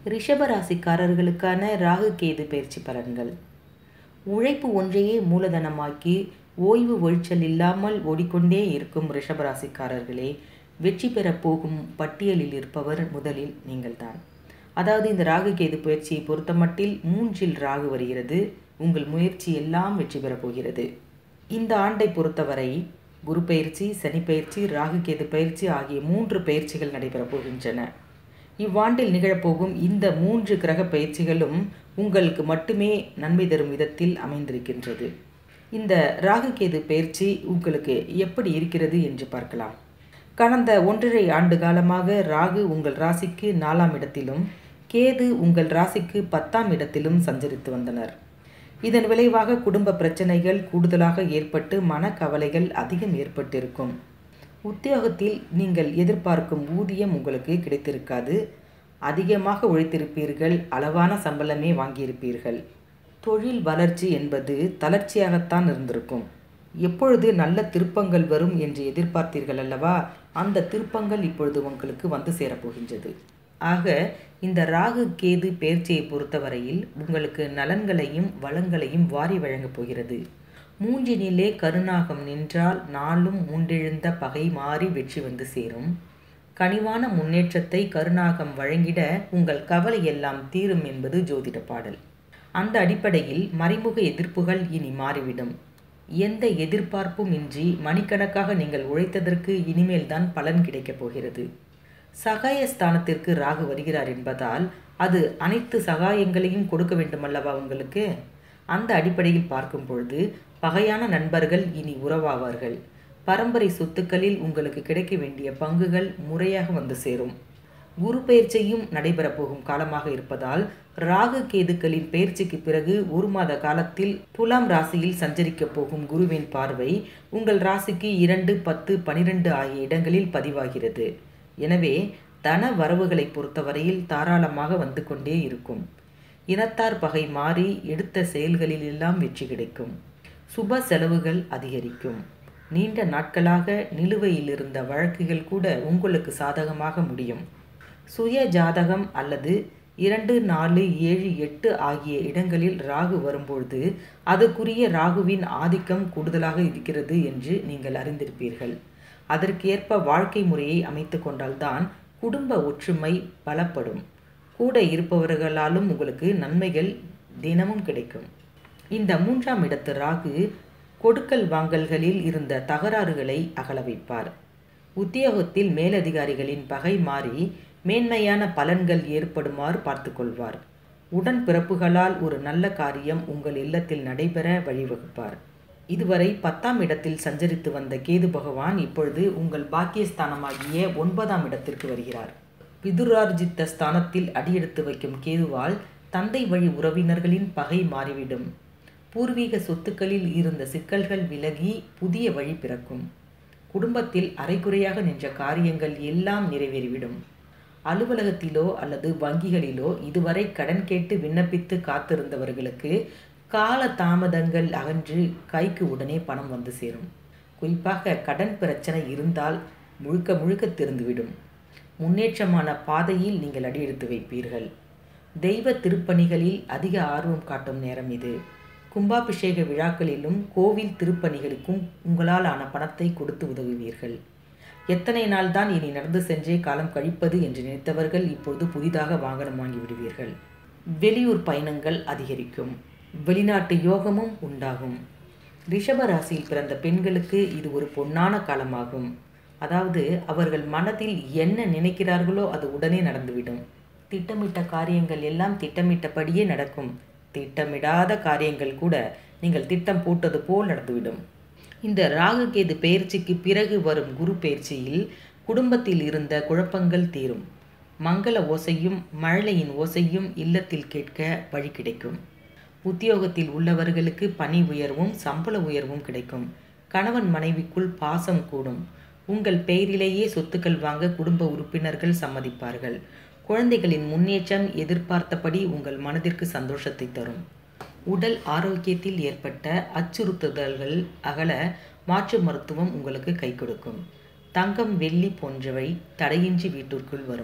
ரிஷபராசிக்காரர்களுக்கான ராகு கேது பயிற்சி பலன்கள் உழைப்பு ஒன்றையே மூலதனமாக்கி ஓய்வு ஒழிச்சல் இல்லாமல் ஓடிக்கொண்டே இருக்கும் ரிஷபராசிக்காரர்களே வெற்றி பெறப் போகும் பட்டியலில் இருப்பவர் முதலில் நீங்கள்தான் அதாவது இந்த ராகு கேது பயிற்சியை பொறுத்தமட்டில் மூன்றில் ராகு வருகிறது உங்கள் முயற்சி எல்லாம் வெற்றி பெறப் போகிறது இந்த ஆண்டை பொறுத்தவரை குரு பயிற்சி சனி பயிற்சி ராகு கேது பயிற்சி ஆகிய மூன்று பயிற்சிகள் நடைபெறப் போகின்றன இவ்வாண்டில் நிகழப்போகும் இந்த மூன்று கிரக பயிற்சிகளும் உங்களுக்கு மட்டுமே நன்மை தரும் விதத்தில் அமைந்திருக்கின்றது இந்த ராகு கேது பயிற்சி உங்களுக்கு எப்படி இருக்கிறது என்று பார்க்கலாம் கடந்த ஒன்றரை ஆண்டு காலமாக ராகு உங்கள் ராசிக்கு நாலாம் இடத்திலும் கேது உங்கள் ராசிக்கு பத்தாம் இடத்திலும் சஞ்சரித்து வந்தனர் இதன் விளைவாக குடும்ப பிரச்சனைகள் கூடுதலாக ஏற்பட்டு மனக்கவலைகள் அதிகம் ஏற்பட்டிருக்கும் உத்தியோகத்தில் நீங்கள் எதிர்பார்க்கும் ஊதியம் உங்களுக்கு கிடைத்திருக்காது அதிகமாக உழைத்திருப்பீர்கள் அளவான சம்பளமே வாங்கியிருப்பீர்கள் தொழில் வளர்ச்சி என்பது தளர்ச்சியாகத்தான் இருந்திருக்கும் எப்பொழுது நல்ல திருப்பங்கள் வரும் என்று எதிர்பார்த்தீர்கள் அல்லவா அந்த திருப்பங்கள் இப்பொழுது உங்களுக்கு வந்து சேரப்போகின்றது ஆக இந்த ராகு கேது பயிற்சியை பொறுத்தவரையில் உங்களுக்கு நலன்களையும் வளங்களையும் வாரி வழங்கப் போகிறது மூன்றினிலே கருணாகம் நின்றால் நாளும் மூன்றெழுந்த பகை மாறி வெற்றி வந்து சேரும் கனிவான முன்னேற்றத்தை கருணாகம் வழங்கிட உங்கள் கவலை எல்லாம் தீரும் என்பது ஜோதிட பாடல் அந்த அடிப்படையில் மறைமுக எதிர்ப்புகள் இனி மாறிவிடும் எந்த எதிர்பார்ப்பும் இன்றி மணிக்கணக்காக நீங்கள் உழைத்ததற்கு இனிமேல் தான் பலன் கிடைக்கப் போகிறது சகாய ஸ்தானத்திற்கு ராகு வருகிறார் என்பதால் அது அனைத்து சகாயங்களையும் கொடுக்க வேண்டுமல்லவா உங்களுக்கு அந்த அடிப்படையில் பார்க்கும் பொழுது பகையான நண்பர்கள் இனி உறவாவார்கள் பரம்பரை சொத்துக்களில் உங்களுக்கு கிடைக்க வேண்டிய பங்குகள் முறையாக வந்து சேரும் குரு பயிற்சியும் நடைபெறப் போகும் காலமாக இருப்பதால் ராகு கேதுக்களின் பயிற்சிக்கு பிறகு ஒரு மாத காலத்தில் துலாம் ராசியில் சஞ்சரிக்கப் போகும் குருவின் பார்வை உங்கள் ராசிக்கு இரண்டு பத்து பனிரெண்டு ஆகிய இடங்களில் பதிவாகிறது எனவே தன வரவுகளை பொறுத்தவரையில் தாராளமாக வந்து கொண்டே இருக்கும் இனத்தார் பகை மாறி எடுத்த செயல்களில் எல்லாம் வெற்றி கிடைக்கும் சுப செலவுகள் அதிகரிக்கும் நீண்ட நாட்களாக நிலுவையில் இருந்த வழக்குகள் கூட உங்களுக்கு சாதகமாக முடியும் சுய ஜாதகம் அல்லது இரண்டு நாலு ஏழு எட்டு ஆகிய இடங்களில் ராகு வரும்பொழுது அதுக்குரிய ராகுவின் ஆதிக்கம் கூடுதலாக இருக்கிறது என்று நீங்கள் அறிந்திருப்பீர்கள் அதற்கேற்ப வாழ்க்கை முறையை அமைத்து கொண்டால்தான் குடும்ப ஒற்றுமை பலப்படும் கூட இருப்பவர்களாலும் உங்களுக்கு நன்மைகள் தினமும் கிடைக்கும் இந்த மூன்றாம் இடத்து ராகு கொடுக்கல் வாங்கல்களில் இருந்த தகராறுகளை அகல வைப்பார் உத்தியோகத்தில் மேலதிகாரிகளின் பகை மாறி மேன்மையான பலன்கள் ஏற்படுமாறு பார்த்து கொள்வார் உடன் பிறப்புகளால் ஒரு நல்ல காரியம் உங்கள் இல்லத்தில் நடைபெற வழிவகுப்பார் இதுவரை பத்தாம் இடத்தில் சஞ்சரித்து வந்த கேது பகவான் இப்பொழுது உங்கள் பாக்கியஸ்தானமாகிய ஒன்பதாம் இடத்திற்கு வருகிறார் பிதுரார்ஜித்த ஸ்தானத்தில் அடியெடுத்து வைக்கும் கேதுவால் தந்தை வழி உறவினர்களின் பகை மாறிவிடும் பூர்வீக சொத்துக்களில் இருந்த சிக்கல்கள் விலகி புதிய வழி பிறக்கும் குடும்பத்தில் அரைகுறையாக நின்ற காரியங்கள் எல்லாம் நிறைவேறிவிடும் அலுவலகத்திலோ அல்லது வங்கிகளிலோ இதுவரை கடன் கேட்டு விண்ணப்பித்து காத்திருந்தவர்களுக்கு கால தாமதங்கள் அகன்று கைக்கு உடனே பணம் வந்து சேரும் குறிப்பாக கடன் பிரச்சனை இருந்தால் முழுக்க முழுக்க திறந்துவிடும் முன்னேற்றமான பாதையில் நீங்கள் அடியெடுத்து வைப்பீர்கள் தெய்வ திருப்பணிகளில் அதிக ஆர்வம் காட்டும் நேரம் இது கும்பாபிஷேக விழாக்களிலும் கோவில் திருப்பணிகளுக்கும் உங்களால் ஆன பணத்தை கொடுத்து உதவுவீர்கள் எத்தனை நாள் தான் இனி நடந்து சென்றே காலம் கழிப்பது என்று நினைத்தவர்கள் இப்பொழுது புதிதாக வாகனம் வாங்கி விடுவீர்கள் வெளியூர் பயணங்கள் அதிகரிக்கும் வெளிநாட்டு யோகமும் உண்டாகும் ரிஷப ராசியில் பிறந்த பெண்களுக்கு இது ஒரு பொன்னான காலமாகும் அதாவது அவர்கள் மனதில் என்ன நினைக்கிறார்களோ அது உடனே நடந்துவிடும் திட்டமிட்ட காரியங்கள் எல்லாம் திட்டமிட்டபடியே நடக்கும் திட்டமிடாத காரியங்கள் கூட நீங்கள் திட்டம் போட்டது போல் நடந்துவிடும் இந்த ராகு கேது பெயர்ச்சிக்கு பிறகு வரும் குரு பெயர்ச்சியில் குடும்பத்தில் இருந்த குழப்பங்கள் தீரும் மங்கள ஓசையும் மழலையின் ஓசையும் இல்லத்தில் கேட்க வழி கிடைக்கும் உத்தியோகத்தில் உள்ளவர்களுக்கு பணி உயர்வும் சம்பள உயர்வும் கிடைக்கும் கணவன் மனைவிக்குள் பாசம் கூடும் உங்கள் பெயரிலேயே சொத்துக்கள் வாங்க குடும்ப உறுப்பினர்கள் சம்மதிப்பார்கள் குழந்தைகளின் முன்னேற்றம் எதிர்பார்த்தபடி உங்கள் மனதிற்கு சந்தோஷத்தை தரும் உடல் ஆரோக்கியத்தில் ஏற்பட்ட அச்சுறுத்துதல்கள் அகல மாற்று மருத்துவம் உங்களுக்கு கை கொடுக்கும் தங்கம் வெள்ளி போன்றவை தடையின்றி வீட்டிற்குள் வரும்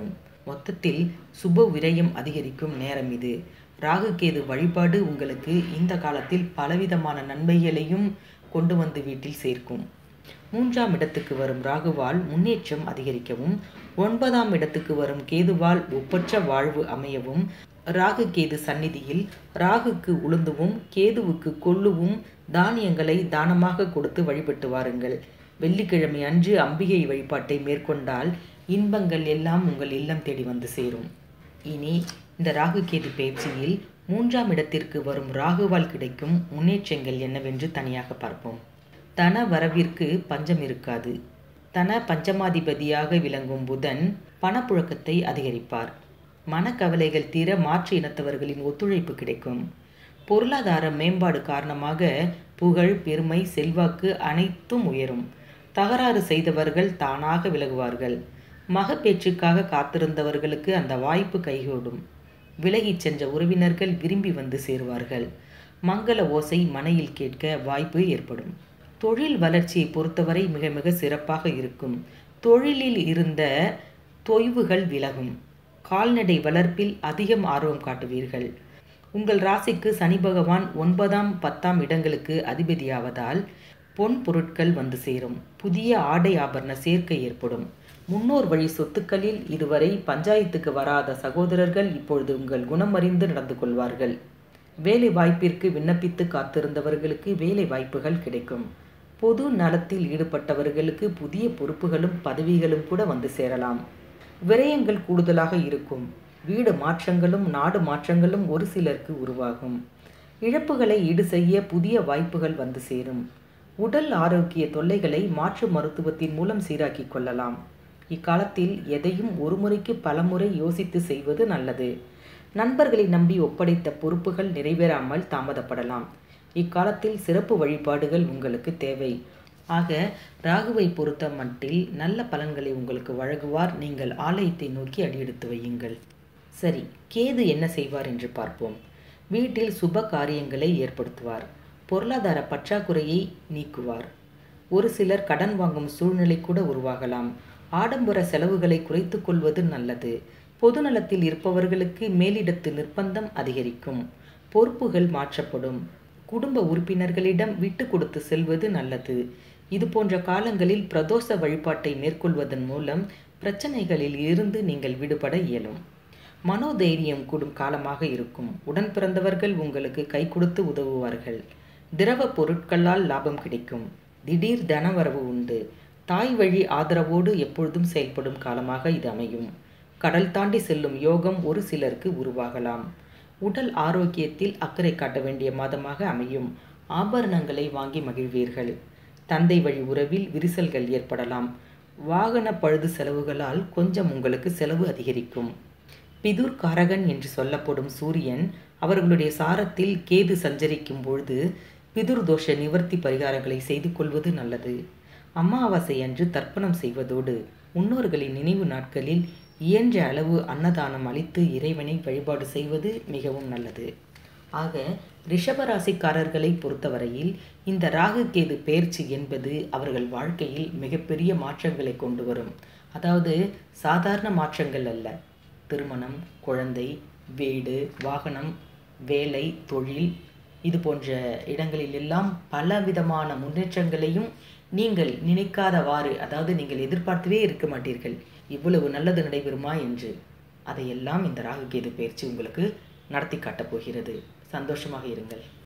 மொத்தத்தில் சுப விரயம் அதிகரிக்கும் நேரம் இது ராகு கேது வழிபாடு உங்களுக்கு இந்த காலத்தில் பலவிதமான நன்மைகளையும் கொண்டு வந்து வீட்டில் சேர்க்கும் மூன்றாம் இடத்துக்கு வரும் ராகுவால் முன்னேற்றம் அதிகரிக்கவும் ஒன்பதாம் இடத்துக்கு வரும் கேதுவால் ஒப்பற்ற வாழ்வு அமையவும் ராகு கேது சந்நிதியில் ராகுக்கு உளுந்துவும் கேதுவுக்கு கொள்ளுவும் தானியங்களை தானமாக கொடுத்து வழிபட்டு வாருங்கள் வெள்ளிக்கிழமை அன்று அம்பிகை வழிபாட்டை மேற்கொண்டால் இன்பங்கள் எல்லாம் உங்கள் இல்லம் தேடி வந்து சேரும் இனி இந்த ராகு கேது பயிற்சியில் மூன்றாம் இடத்திற்கு வரும் ராகுவால் கிடைக்கும் முன்னேற்றங்கள் என்னவென்று தனியாக பார்ப்போம் தன வரவிற்கு பஞ்சம் இருக்காது தன பஞ்சமாதிபதியாக விளங்கும் புதன் பணப்புழக்கத்தை அதிகரிப்பார் மனக்கவலைகள் தீர மாற்று இனத்தவர்களின் ஒத்துழைப்பு கிடைக்கும் பொருளாதார மேம்பாடு காரணமாக புகழ் பெருமை செல்வாக்கு அனைத்தும் உயரும் தகராறு செய்தவர்கள் தானாக விலகுவார்கள் மகப்பேற்றுக்காக காத்திருந்தவர்களுக்கு அந்த வாய்ப்பு கைகூடும் விலகிச் சென்ற உறவினர்கள் விரும்பி வந்து சேருவார்கள் மங்கள ஓசை மனையில் கேட்க வாய்ப்பு ஏற்படும் தொழில் வளர்ச்சியை பொறுத்தவரை மிக மிக சிறப்பாக இருக்கும் தொழிலில் இருந்த தொய்வுகள் விலகும் கால்நடை வளர்ப்பில் அதிகம் ஆர்வம் காட்டுவீர்கள் உங்கள் ராசிக்கு சனி பகவான் ஒன்பதாம் பத்தாம் இடங்களுக்கு அதிபதியாவதால் பொன் பொருட்கள் வந்து சேரும் புதிய ஆடை ஆபரண சேர்க்கை ஏற்படும் முன்னோர் வழி சொத்துக்களில் இதுவரை பஞ்சாயத்துக்கு வராத சகோதரர்கள் இப்பொழுது உங்கள் குணம் அறிந்து நடந்து கொள்வார்கள் வேலை வாய்ப்பிற்கு விண்ணப்பித்து காத்திருந்தவர்களுக்கு வேலை வாய்ப்புகள் கிடைக்கும் பொது நலத்தில் ஈடுபட்டவர்களுக்கு புதிய பொறுப்புகளும் பதவிகளும் கூட வந்து சேரலாம் விரயங்கள் கூடுதலாக இருக்கும் வீடு மாற்றங்களும் நாடு மாற்றங்களும் ஒரு சிலருக்கு உருவாகும் இழப்புகளை ஈடு செய்ய புதிய வாய்ப்புகள் வந்து சேரும் உடல் ஆரோக்கிய தொல்லைகளை மாற்று மருத்துவத்தின் மூலம் சீராக்கி கொள்ளலாம் இக்காலத்தில் எதையும் ஒரு முறைக்கு பலமுறை யோசித்து செய்வது நல்லது நண்பர்களை நம்பி ஒப்படைத்த பொறுப்புகள் நிறைவேறாமல் தாமதப்படலாம் இக்காலத்தில் சிறப்பு வழிபாடுகள் உங்களுக்கு தேவை ஆக ராகுவை பொறுத்த மட்டில் நல்ல பலன்களை உங்களுக்கு வழங்குவார் நீங்கள் ஆலயத்தை நோக்கி அடியெடுத்து வையுங்கள் சரி கேது என்ன செய்வார் என்று பார்ப்போம் வீட்டில் சுப காரியங்களை ஏற்படுத்துவார் பொருளாதார பற்றாக்குறையை நீக்குவார் ஒரு சிலர் கடன் வாங்கும் சூழ்நிலை கூட உருவாகலாம் ஆடம்பர செலவுகளை குறைத்து கொள்வது நல்லது பொதுநலத்தில் இருப்பவர்களுக்கு மேலிடத்து நிர்பந்தம் அதிகரிக்கும் பொறுப்புகள் மாற்றப்படும் குடும்ப உறுப்பினர்களிடம் விட்டு கொடுத்து செல்வது நல்லது இது போன்ற காலங்களில் பிரதோஷ வழிபாட்டை மேற்கொள்வதன் மூலம் பிரச்சனைகளில் இருந்து நீங்கள் விடுபட இயலும் மனோதைரியம் கூடும் காலமாக இருக்கும் உடன் பிறந்தவர்கள் உங்களுக்கு கை கொடுத்து உதவுவார்கள் திரவ பொருட்களால் லாபம் கிடைக்கும் திடீர் தனவரவு உண்டு தாய் வழி ஆதரவோடு எப்பொழுதும் செயல்படும் காலமாக இது அமையும் கடல் தாண்டி செல்லும் யோகம் ஒரு சிலருக்கு உருவாகலாம் உடல் ஆரோக்கியத்தில் அக்கறை காட்ட வேண்டிய மாதமாக அமையும் ஆபரணங்களை வாங்கி மகிழ்வீர்கள் தந்தை வழி உறவில் விரிசல்கள் ஏற்படலாம் வாகன பழுது செலவுகளால் கொஞ்சம் உங்களுக்கு செலவு அதிகரிக்கும் பிதுர் காரகன் என்று சொல்லப்படும் சூரியன் அவர்களுடைய சாரத்தில் கேது சஞ்சரிக்கும் பொழுது பிதுர் தோஷ நிவர்த்தி பரிகாரங்களை செய்து கொள்வது நல்லது அமாவாசை அன்று தர்ப்பணம் செய்வதோடு முன்னோர்களின் நினைவு நாட்களில் இயன்ற அளவு அன்னதானம் அளித்து இறைவனை வழிபாடு செய்வது மிகவும் நல்லது ஆக ரிஷபராசிக்காரர்களை பொறுத்தவரையில் இந்த ராகு கேது பெயர்ச்சி என்பது அவர்கள் வாழ்க்கையில் மிகப்பெரிய மாற்றங்களை கொண்டு வரும் அதாவது சாதாரண மாற்றங்கள் அல்ல திருமணம் குழந்தை வீடு வாகனம் வேலை தொழில் இது போன்ற இடங்களில் எல்லாம் பல விதமான முன்னேற்றங்களையும் நீங்கள் நினைக்காதவாறு அதாவது நீங்கள் எதிர்பார்த்தவே இருக்க மாட்டீர்கள் இவ்வளவு நல்லது நடைபெறுமா என்று அதையெல்லாம் இந்த ராகு கேது பயிற்சி உங்களுக்கு நடத்தி காட்டப் போகிறது சந்தோஷமாக இருங்கள்